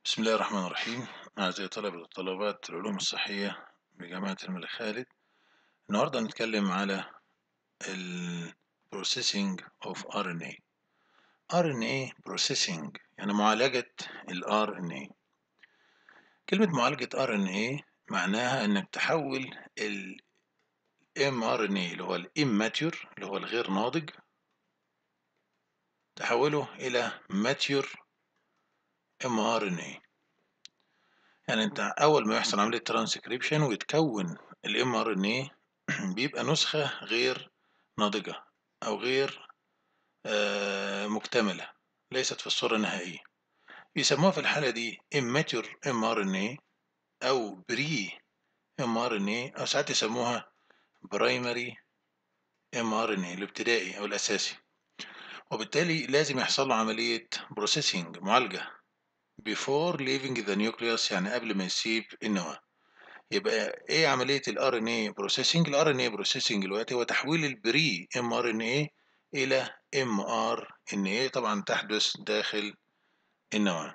بسم الله الرحمن الرحيم أعزائي طلبة وطلبات العلوم الصحية بجامعة الملك خالد النهاردة هنتكلم على ال Processing of RNA RNA Processing يعني معالجة ال RNA كلمة معالجة RNA معناها إنك تحول ال mRNA اللي هو ال immature اللي هو الغير ناضج تحوله إلى mature mRNA يعني انت اول ما يحصل عمليه ترانسكريبشن ويتكون الام ار ان اي بيبقى نسخه غير ناضجه او غير آه مكتمله ليست في الصوره النهائيه بيسموها في الحاله دي immature mRNA او بري mRNA او ساعات يسموها برايمري mRNA الابتدائي او الاساسي وبالتالي لازم يحصل له عمليه بروسيسنج معالجه before leaving the nucleus يعني قبل ما يسيب النواة يبقى ايه عملية ال RNA processing ال RNA processing دلوقتي هو تحويل البري mRNA إلى mRNA طبعا تحدث داخل النواة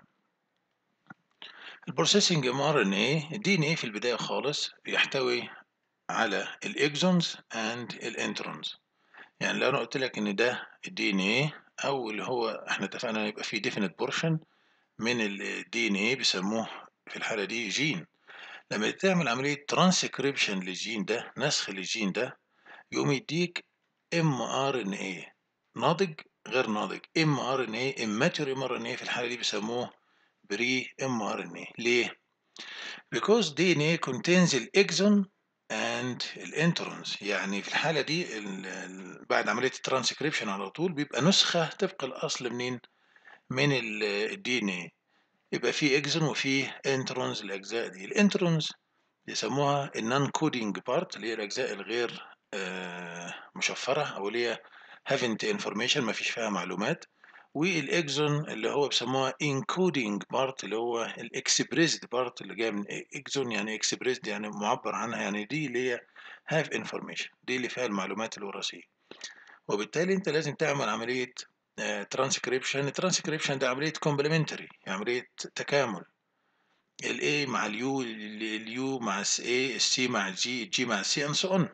البروسيسنج mRNA الدي ان ايه في البداية خالص بيحتوي على الاكزونز اند الانترونز يعني لو انا قلت لك ان ده الدي ان ايه او اللي هو احنا اتفقنا يبقى فيه definite portion من الدي ان ايه بيسموه في الحالة دي جين لما تعمل عملية ترانسكريبشن للجين ده نسخ للجين ده يقوم يديك ام ار ان ايه ناضج غير ناضج ام ار ان ايه immature ام ار ان ايه في الحالة دي بيسموه بري ام ار ان ايه ليه؟ because DNA contains الاكزون and الانترونز يعني في الحالة دي ال ال بعد عملية الترانسكريبشن على طول بيبقى نسخة طبق الأصل منين؟ من الدي ان ايه يبقى في اكزون وفي انترونز الاجزاء دي الانترونز بيسموها النون كودينج بارت اللي هي الاجزاء الغير آه مشفره او اللي هي هافنت انفورميشن ما فيش فيها معلومات والاكزون اللي هو بيسموها انكودينج بارت اللي هو الاكسبريسد بارت اللي جايه من اكزون يعني اكسبريسد يعني معبر عنها يعني دي اللي هي هاف انفورميشن دي اللي فيها المعلومات الوراثيه وبالتالي انت لازم تعمل عمليه ترانسكريبشن الترانسكريبشن ده عمليه كومبلمنتري عمليه تكامل الاي مع اليو اليو مع الاي السي مع الجي الجي مع السي اند سو اون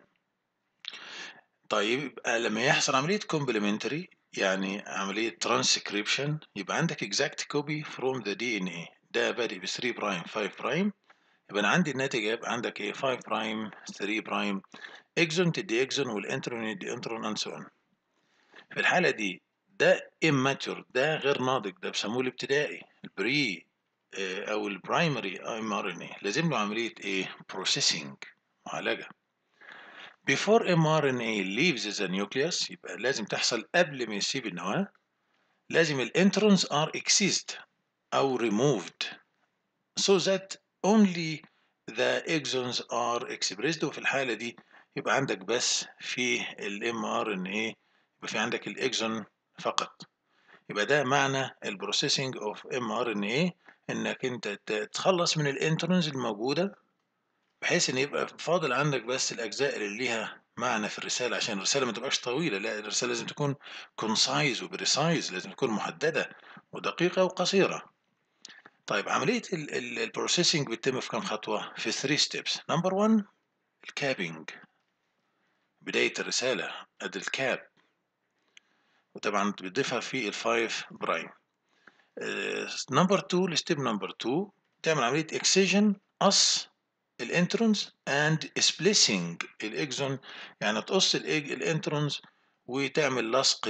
طيب يبقى لما يحصل عمليه كومبلمنتري يعني عمليه ترانسكريبشن يبقى عندك exact copy from the DNA ده بادئ ب 3 برايم 5 برايم يبقى انا عندي الناتج يبقى عندك ايه 5 برايم 3 برايم اكزون تدي اكزون والانترون يدي انترون اند سو اون في الحاله دي ده immature ده غير ناضج ده بيسموه الابتدائي البري او البرايمري ام ار ان اي لازم له عمليه ايه بروسيسنج معالجه before mRNA leaves the nucleus يبقى لازم تحصل قبل ما يسيب النواه لازم الانترونز are excised او removed so that only the exons are expressed وفي الحاله دي يبقى عندك بس في الام ار ان اي يبقى في عندك الاكزون فقط يبقى ده معنى البروسيسنج اوف ام ار ان اي انك انت تتخلص من الانترونز الموجوده بحيث ان يبقى فاضل عندك بس الاجزاء اللي ليها معنى في الرساله عشان الرساله ما تبقاش طويله لا الرساله لازم تكون كونسايز وبريسايز لازم تكون محدده ودقيقه وقصيره طيب عمليه البروسيسنج بتتم في كام خطوه في 3 ستيبس نمبر 1 الكابينج بدايه الرساله ادي الكاب وطبعا بتضيفها في الفايف برايم نمبر 2 الستيب نمبر 2 تعمل عمليه اكسجن قص الانترونز اند سبليسنج الاكزون يعني تقص الانترونز وتعمل لصق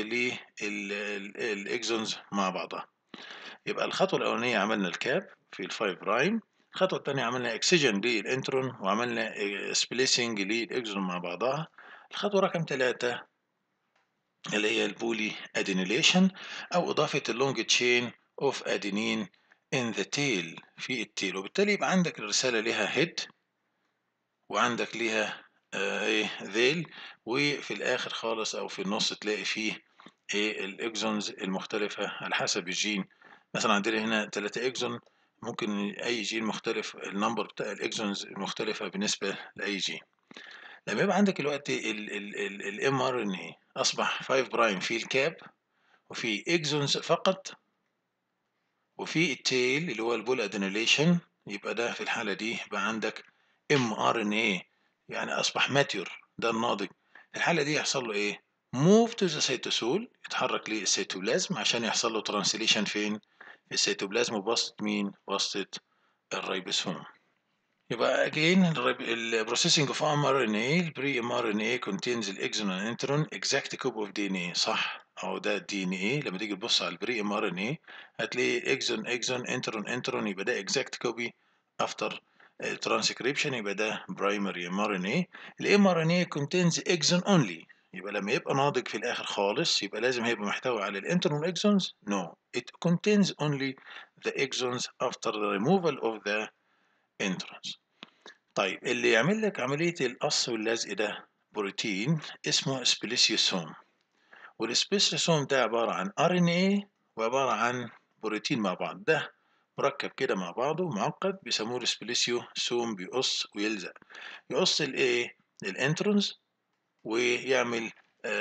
للاكزونز مع بعضها يبقى الخطوه الاولانيه عملنا الكاب في الفايف برايم الخطوه الثانيه عملنا اكسجن للانترون وعملنا سبليسنج للاكزون مع بعضها الخطوه رقم ثلاثة اللي هي البولي ادينيليشن او اضافه اللونج تشين اوف ادينين in the tail في التيل وبالتالي يبقى عندك الرساله ليها هيد وعندك ليها آه ايه ذيل وفي الاخر خالص او في النص تلاقي فيه ايه الاكزونز المختلفه على حسب الجين مثلا عندنا هنا ثلاثة اكزون ممكن اي جين مختلف النمبر بتاع الاكزونز المختلفه بالنسبه لاي جين لما يبقى عندك دلوقتي الام ار ان اي اصبح 5 برايم في الكاب وفي اكزونز فقط وفي التيل اللي هو البول ادينيليشن يبقى ده في الحالة دي يبقى عندك ام ار ان ايه يعني اصبح ماتيور ده الناضج في الحالة دي يحصل له ايه move to the cytosol يتحرك للسيتوبلازم عشان يحصل له ترانسليشن فين في السيتوبلازم بواسطة مين واسطة الريبوسوم يبقى again ال processing of mRNA ال pre mRNA contains الاكزون and intron exact copy of DNA صح او ده الدي ان ايه لما تيجي تبص على البري ام ار ان ايه هتلاقي اكزون اكزون انترون انترون يبقى ده exact copy after transcription يبقى ده primary mRNA الام ار ان ايه contains exon only يبقى لما يبقى ناضج في الاخر خالص يبقى لازم هيبقى محتوي على الانترون اكزونز no it contains only the exons after the removal of the entrance طيب اللي يعمل لك عملية القص واللزق ده بروتين اسمه سبليسيوسوم والسبليسيوسوم ده عبارة عن ار ان ايه وعبارة عن بروتين مع بعض ده مركب كده مع بعضه معقد بيسموه السبليسيوسوم بيقص ويلزق يقص الايه الانترونز ويعمل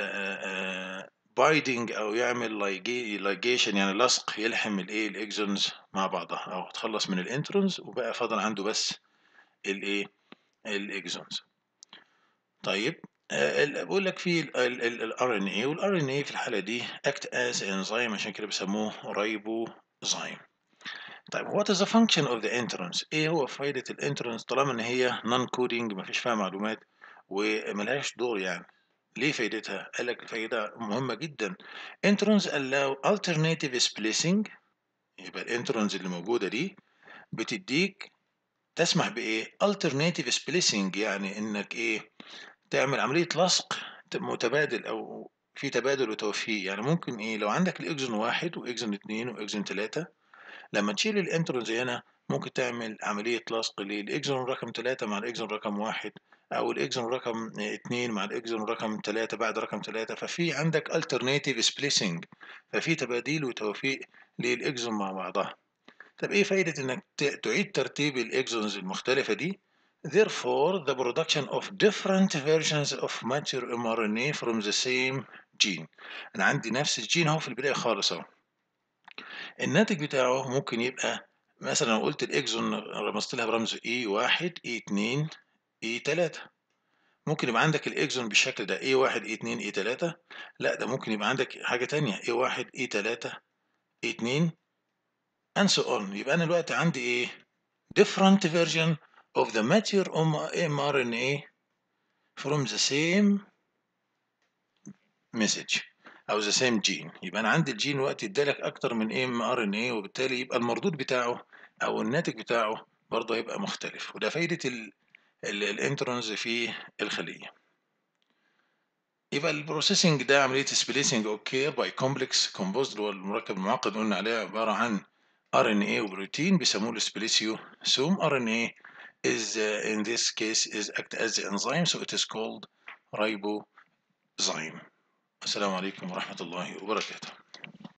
بايدنج او يعمل لايجيشن يعني لصق يلحم الايه الاكزونز مع بعضها او تخلص من الانترونز وبقى فاضل عنده بس الايه الاكزونز طيب بقول لك في الار ان اي والار ان اي في الحاله دي اكت از انزيم عشان كده بيسموه رايبوزايم طيب what is the function of the entrance ايه هو فايده الانترنس طالما ان هي نون كودينج مفيش فيها معلومات وملهاش دور يعني ليه فايدتها قال لك فايده مهمه جدا entrons allow alternative splicing يبقى الانترونز اللي موجوده دي بتديك تسمح بايه alternative splicing يعني انك ايه تعمل عمليه لصق متبادل او في تبادل وتوفيق يعني ممكن ايه لو عندك الاكزون واحد واكزون اتنين واكزون تلاتة لما تشيل الانترونز هنا ممكن تعمل عملية لصق للإكزون رقم تلاتة مع الإكزون رقم واحد أو الإكزون رقم اتنين مع الإكزون رقم تلاتة بعد رقم تلاتة ففي عندك alternative splicing ففي تباديل وتوفيق للإكزون مع بعضها طب إيه فايدة إنك تعيد ترتيب الإكزونز المختلفة دي Therefore, the production of different versions of mature mRNA from the same gene. أنا عندي نفس الجين أهو في البداية خالص أهو. الناتج بتاعه ممكن يبقى مثلا لو قلت الإكزون رمزت لها برمز E1 E2 E3 ممكن يبقى عندك الإكزون بالشكل ده E1 E2 E3 لا ده ممكن يبقى عندك حاجة تانية E1 E3 E2 and so on يبقى أنا دلوقتي عندي إيه different version of the mature mRNA from the same message او the same gene يبقى انا عندي الجين وقت ادالك اكتر من ام ار ان اي وبالتالي يبقى المردود بتاعه او الناتج بتاعه برضه هيبقى مختلف وده فايده الانترونز في الخليه يبقى البروسيسنج ده عمليه سبليسنج اوكي باي كومبلكس كومبوزد اللي هو المركب المعقد قلنا عليه عباره عن ار ان اي وبروتين بيسموه السبليسيو سوم ار ان اي is uh, in this case is act as the enzyme so it is called ribozyme السلام عليكم ورحمة الله وبركاته